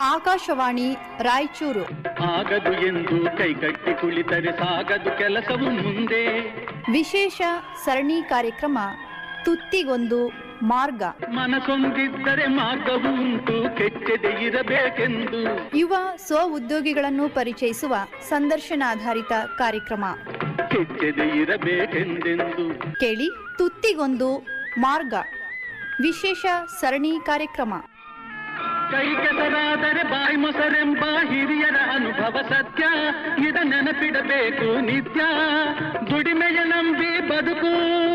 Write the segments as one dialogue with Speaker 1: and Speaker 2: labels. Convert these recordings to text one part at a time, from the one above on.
Speaker 1: ಆಕಾಶವಾಣಿ ರಾಯಚೂರು
Speaker 2: ಆಗದು ಎಂದು ಕೈಕಟ್ಟಿ ಕುಳಿತರೆ ಸಾಗದು ಕೆಲಸವು ಮುಂದೆ
Speaker 1: ವಿಶೇಷ ಸರಣಿ ಕಾರ್ಯಕ್ರಮ ತುತ್ತಿಗೊಂದು ಮಾರ್ಗ
Speaker 2: ಮನಸೊಂದಿದ್ದರೆ ಮಾರ್ಗವು ಉಂಟು ಕೆಚ್ಚದೆ ಇರಬೇಕೆಂದು
Speaker 1: ಯುವ ಸ್ವ ಉದ್ಯೋಗಿಗಳನ್ನು ಪರಿಚಯಿಸುವ ಸಂದರ್ಶನಾಧಾರಿತ ಕಾರ್ಯಕ್ರಮ
Speaker 2: ಕೆಚ್ಚದೆ ಇರಬೇಕೆಂದೆಂದು
Speaker 1: ಕೇಳಿ ತುತ್ತಿಗೊಂದು ಮಾರ್ಗ ವಿಶೇಷ ಸರಣಿ ಕಾರ್ಯಕ್ರಮ
Speaker 2: ಕೈ ಕೆಸರಾದರೆ ಬಾಯಿ ಮೊಸರೆಂಬ ಹಿರಿಯರ ಅನುಭವ ಸತ್ಯ ಇದ ನೆನಪಿಡಬೇಕು ನಿತ್ಯ ದುಡಿಮೆಯ ನಂಬಿ ಬದುಕು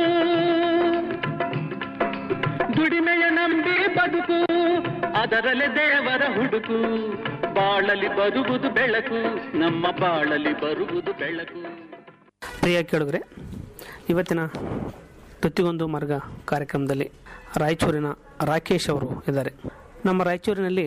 Speaker 2: ದುಡಿಮೆಯ ನಂಬಿ ಬದುಕು ಅದರಲ್ಲೇ ದೇವರ ಹುಡುಕು ಬಾಳಲಿ ಬರುವುದು ಬೆಳಕು ನಮ್ಮ ಬಾಳಲಿ ಬರುವುದು ಬೆಳಕು
Speaker 3: ಪ್ರಿಯ ಕೇಳಿದ್ರೆ ಇವತ್ತಿನ ತುತ್ತಿಗೊಂದು ಮಾರ್ಗ ಕಾರ್ಯಕ್ರಮದಲ್ಲಿ ರಾಯಚೂರಿನ ರಾಕೇಶ್ ಅವರು ಇದ್ದಾರೆ ನಮ್ಮ ರಾಯಚೂರಿನಲ್ಲಿ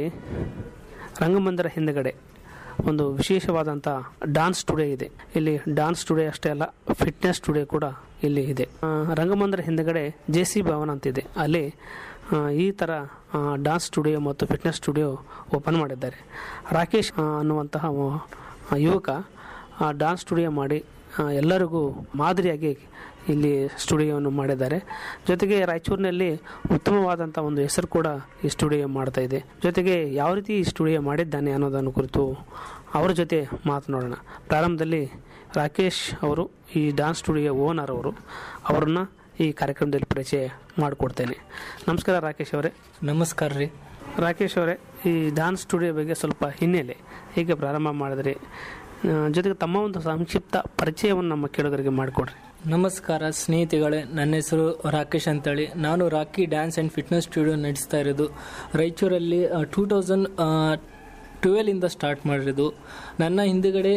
Speaker 3: ರಂಗಮಂದಿರ ಹಿಂದುಗಡೆ ಒಂದು ವಿಶೇಷವಾದಂಥ ಡಾನ್ಸ್ ಸ್ಟುಡಿಯೋ ಇದೆ ಇಲ್ಲಿ ಡಾನ್ಸ್ ಸ್ಟುಡಿಯೋ ಅಷ್ಟೇ ಅಲ್ಲ ಫಿಟ್ನೆಸ್ ಸ್ಟುಡಿಯೋ ಕೂಡ ಇಲ್ಲಿ ಇದೆ ಆ, ರಂಗಮಂದಿರ ಹಿಂದುಗಡೆ ಜೆ ಸಿ ಭವನ ಅಂತಿದೆ ಅಲ್ಲಿ ಆ, ಈ ಥರ ಡಾನ್ಸ್ ಸ್ಟುಡಿಯೋ ಮತ್ತು ಫಿಟ್ನೆಸ್ ಸ್ಟುಡಿಯೋ ಓಪನ್ ಮಾಡಿದ್ದಾರೆ ರಾಕೇಶ್ ಆ, ಅನ್ನುವಂತಹ ಒ- ಯುವಕ ಆ ಡಾನ್ಸ್ ಸ್ಟುಡಿಯೋ ಮಾಡಿ ಆ, ಎಲ್ಲರಿಗೂ ಮಾದರಿಯಾಗಿ ಇಲ್ಲಿ ಸ್ಟುಡಿಯೋವನ್ನು ಮಾಡಿದ್ದಾರೆ ಜೊತೆಗೆ ರಾಯಚೂರಿನಲ್ಲಿ ಉತ್ತಮವಾದಂಥ ಒಂದು ಹೆಸರು ಕೂಡ ಈ ಸ್ಟುಡಿಯೋ ಮಾಡ್ತಾ ಇದೆ ಜೊತೆಗೆ ಯಾವ ರೀತಿ ಈ ಸ್ಟುಡಿಯೋ ಮಾಡಿದ್ದಾನೆ ಅನ್ನೋದನ್ನು ಕುರಿತು ಅವರ ಜೊತೆ ಮಾತನಾಡೋಣ ಪ್ರಾರಂಭದಲ್ಲಿ ರಾಕೇಶ್ ಅವರು ಈ ಡಾನ್ಸ್ ಸ್ಟುಡಿಯೋ ಓನರ್ ಅವರು ಅವರನ್ನು ಈ ಕಾರ್ಯಕ್ರಮದಲ್ಲಿ ಪರಿಚಯ ಮಾಡಿಕೊಡ್ತೇನೆ ನಮಸ್ಕಾರ ರಾಕೇಶ್ ಅವರೇ
Speaker 4: ನಮಸ್ಕಾರ ರೀ
Speaker 3: ರಾಕೇಶ್ ಅವರೇ ಈ ಡಾನ್ಸ್ ಸ್ಟುಡಿಯೋ ಬಗ್ಗೆ ಸ್ವಲ್ಪ ಹಿನ್ನೆಲೆ ಹೇಗೆ ಪ್ರಾರಂಭ ಮಾಡಿದ್ರಿ ಆ, ಜೊತೆಗೆ ತಮ್ಮ ಒಂದು ಸಂಕ್ಷಿಪ್ತ ಪರಿಚಯವನ್ನು ನಮ್ಮ ಕೇಳುಗರಿಗೆ ಮಾಡಿಕೊಡ್ರಿ
Speaker 4: ನಮಸ್ಕಾರ ಸ್ನೇಹಿತಗಳೇ ನನ್ನ ಹೆಸರು ರಾಕೇಶ್ ಅಂತೇಳಿ ನಾನು Rocky dance and fitness studio ನಡೆಸ್ತಾ ಇರೋದು ರಾಯಚೂರಲ್ಲಿ ಟೂ ತೌಸಂಡ್ ಟ್ವೆಲಿಂದ ಸ್ಟಾರ್ಟ್ ಮಾಡಿರೋದು ನನ್ನ ಹಿಂದುಗಡೆ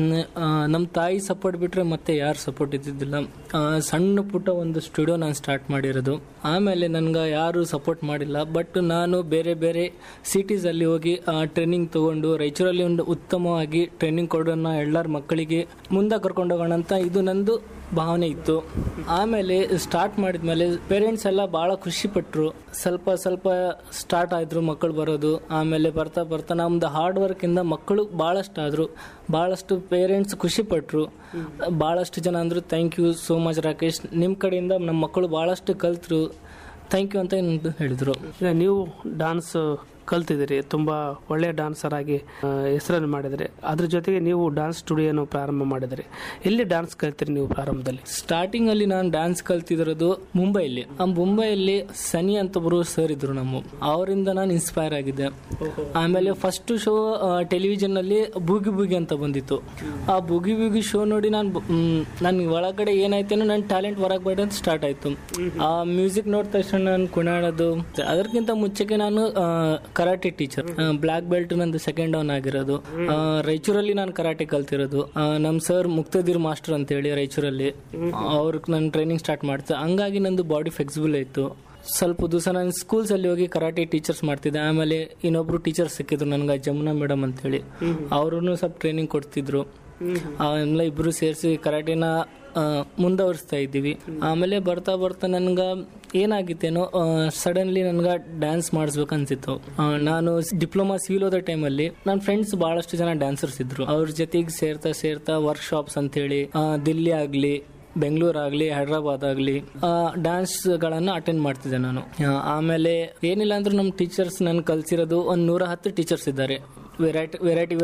Speaker 4: ನಮ್ಮ ತಾಯಿ ಸಪೋರ್ಟ್ ಬಿಟ್ಟರೆ ಮತ್ತೆ ಯಾರು ಸಪೋರ್ಟ್ ಇದ್ದಿದ್ದಿಲ್ಲ ಆ, ಸಣ್ಣ ಪುಟ್ಟ ಒಂದು ಸ್ಟುಡಿಯೋ ನಾನು ಸ್ಟಾರ್ಟ್ ಮಾಡಿರೋದು ಆಮೇಲೆ ನನಗೆ ಯಾರು ಸಪೋರ್ಟ್ ಮಾಡಿಲ್ಲ ಬಟ್ ನಾನು ಬೇರೆ ಬೇರೆ ಸಿಟೀಸಲ್ಲಿ ಹೋಗಿ ಟ್ರೈನಿಂಗ್ ತಗೊಂಡು ರಾಯಚೂರಲ್ಲಿ ಒಂದು ಉತ್ತಮವಾಗಿ ಟ್ರೈನಿಂಗ್ ಕೊಡೋಣ ಎಲ್ಲರ ಮಕ್ಕಳಿಗೆ ಮುಂದೆ ಕರ್ಕೊಂಡು ಹೋಗೋಣ ಅಂತ ಇದು ನಂದು ಭಾವನೆ ಇತ್ತು ಆಮೇಲೆ ಸ್ಟಾರ್ಟ್ ಮಾಡಿದ್ಮೇಲೆ ಪೇರೆಂಟ್ಸ್ ಎಲ್ಲ ಭಾಳ ಖುಷಿ ಪಟ್ರು ಸ್ವಲ್ಪ ಸ್ವಲ್ಪ ಸ್ಟಾರ್ಟ್ ಆಯ್ತು ಮಕ್ಕಳು ಬರೋದು ಆಮೇಲೆ ಬರ್ತಾ ಬರ್ತಾ ನಮ್ದು ಹಾರ್ಡ್ ವರ್ಕಿಂದ ಮಕ್ಕಳು ಭಾಳಷ್ಟು ಆದರು ಭಾಳಷ್ಟು ಪೇರೆಂಟ್ಸ್ ಖುಷಿ ಪಟ್ರು ಭಾಳಷ್ಟು ಜನ ಅಂದರು thank you so much Rakesh ನಿಮ್ಮ ಕಡೆಯಿಂದ ನಮ್ಮ ಮಕ್ಕಳು ಭಾಳಷ್ಟು ಕಲ್ತರು ಥ್ಯಾಂಕ್ ಯು ಅಂತ ಏನ್ ಹೇಳಿದರು
Speaker 3: ಈಗ ನೀವು ಡಾನ್ಸ್ ಕಲ್ತಿದ್ದೀರಿ ತುಂಬ ಒಳ್ಳೆಯ ಡಾನ್ಸರ್ ಆಗಿ ಆ, ಹೆಸರನ್ನು ಮಾಡಿದ್ರಿ ಅದ್ರ ಜೊತೆಗೆ ನೀವು ಡಾನ್ಸ್ ಸ್ಟುಡಿಯೋನು ಪ್ರಾರಂಭ ಮಾಡಿದ್ರಿ ಎಲ್ಲಿ ಡಾನ್ಸ್ ಕಲ್ತೀರಿ ನೀವು ಪ್ರಾರಂಭದಲ್ಲಿ
Speaker 4: ಸ್ಟಾರ್ಟಿಂಗ್ ಅಲ್ಲಿ ನಾನು ಡ್ಯಾನ್ಸ್ ಕಲ್ತಿರೋದು ಮುಂಬೈಲಿ ಆ ಮುಂಬೈಯಲ್ಲಿ ಸನಿ ಅಂತ ಒಬ್ರು ಸರ್ ಇದ್ರು ನಮ್ಮ ಅವರಿಂದ ನಾನು ಇನ್ಸ್ಪೈರ್ ಆಗಿದ್ದೆ ಆಮೇಲೆ ಫಸ್ಟ್ ಶೋ ಟೆಲಿವಿಷನ್ ಅಲ್ಲಿ ಬೂಗಿ ಬೂಗಿ ಅಂತ ಬಂದಿತ್ತು ಆ ಬೂಗಿ ಬೂಗಿ ಶೋ ನೋಡಿ ನಾನು ನನ್ ಒಳಗಡೆ ಏನಾಯ್ತೇನೋ ನನ್ನ ಟ್ಯಾಲೆಂಟ್ ಹೊರಗೆ ಬೇಡ ಅಂತ ಸ್ಟಾರ್ಟ್ ಆಯ್ತು ಆ ಮ್ಯೂಸಿಕ್ ನೋಡಿದ ತಕ್ಷಣ ನಾನು ಕುಣಾಡೋದು ಅದಕ್ಕಿಂತ ಮುಂಚೆಗೆ ನಾನು ಕರಾಟೆ ಟೀಚರ್ ಬ್ಲ್ಯಾಕ್ ಬೆಲ್ಟ್ ನಂದು ಸೆಕೆಂಡ್ ಡೌನ್ ಆಗಿರೋದು ಆ, ರಾಯಚೂರಲ್ಲಿ ನಾನು ಕರಾಟೆ ಕಲ್ತಿರೋದು ಆ, ನಮ್ ಸರ್ ಮುಕ್ತದೀರ್ ಮಾಸ್ಟರ್ ಅಂತ ಹೇಳಿ ರಾಯಚೂರಲ್ಲಿ ಅವ್ರಿಗೆ ನಾನು ಟ್ರೈನಿಂಗ್ ಸ್ಟಾರ್ಟ್ ಮಾಡ್ತೆ ಹಂಗಾಗಿ ನಂದು ಬಾಡಿ ಫ್ಲೆಕ್ಸಿಬಲ್ ಆಯ್ತು ಸ್ವಲ್ಪ ದಿವಸ ನಾನು ಸ್ಕೂಲ್ಸ್ ಅಲ್ಲಿ ಹೋಗಿ ಕರಾಟೆ ಟೀಚರ್ಸ್ ಮಾಡ್ತಿದ್ದೆ ಆಮೇಲೆ ಇನ್ನೊಬ್ರು ಟೀಚರ್ಸ್ ಸಿಕ್ಕಿದ್ರು ನನ್ಗೆ ಜಮುನಾ ಮೇಡಮ್ ಅಂತೇಳಿ ಅವರು ಸ್ವಲ್ಪ ಟ್ರೈನಿಂಗ್ ಕೊಡ್ತಿದ್ರು ಎಲ್ಲ ಇಬ್ರು ಸೇರಿಸಿ ಕರಾಟೆನ ಆ, ಮುಂದುವರಿಸ್ತಾ ಇದ್ದೀವಿ ಆಮೇಲೆ ಬರ್ತಾ ಬರ್ತಾ ನನ್ಗೆ ಏನಾಗಿತ್ತೇನೋ ಸಡನ್ಲಿ ನನ್ಗೆ ಡ್ಯಾನ್ಸ್ ಮಾಡಿಸ್ಬೇಕು ಅನ್ಸಿತ್ತು ಆ, ನಾನು ಡಿಪ್ಲೊಮಾ ಸಿವಿಲ್ ಓದೋ ಟೈಮಲ್ಲಿ ನನ್ನ ಫ್ರೆಂಡ್ಸ್ ಬಹಳಷ್ಟು ಜನ ಡ್ಯಾನ್ಸರ್ಸ್ ಇದ್ರು ಅವ್ರ ಜೊತೆಗೆ ಸೇರ್ತಾ ಸೇರ್ತಾ ವರ್ಕ್ಶಾಪ್ಸ್ ಅಂತೇಳಿ ಆ, ದಿಲ್ಲಿ ಆಗ್ಲಿ ಬೆಂಗಳೂರು ಆಗಲಿ ಹೈದ್ರಾಬಾದ್ ಆಗಲಿ ಡ್ಯಾನ್ಸ್ ಗಳನ್ನ ಅಟೆಂಡ್ ಮಾಡ್ತಿದ್ದೆ ನಾನು ಆ, ಆಮೇಲೆ ಏನಿಲ್ಲ ಅಂದ್ರೂ ನಮ್ಮ ಟೀಚರ್ಸ್ ನನ್ ಕಲ್ಸಿರೋದು ಒಂದ್ ನೂರ ಹತ್ತು ಟೀಚರ್ಸ್ ಇದ್ದಾರೆ ವೆರೈಟಿ ವೆರೈಟಿ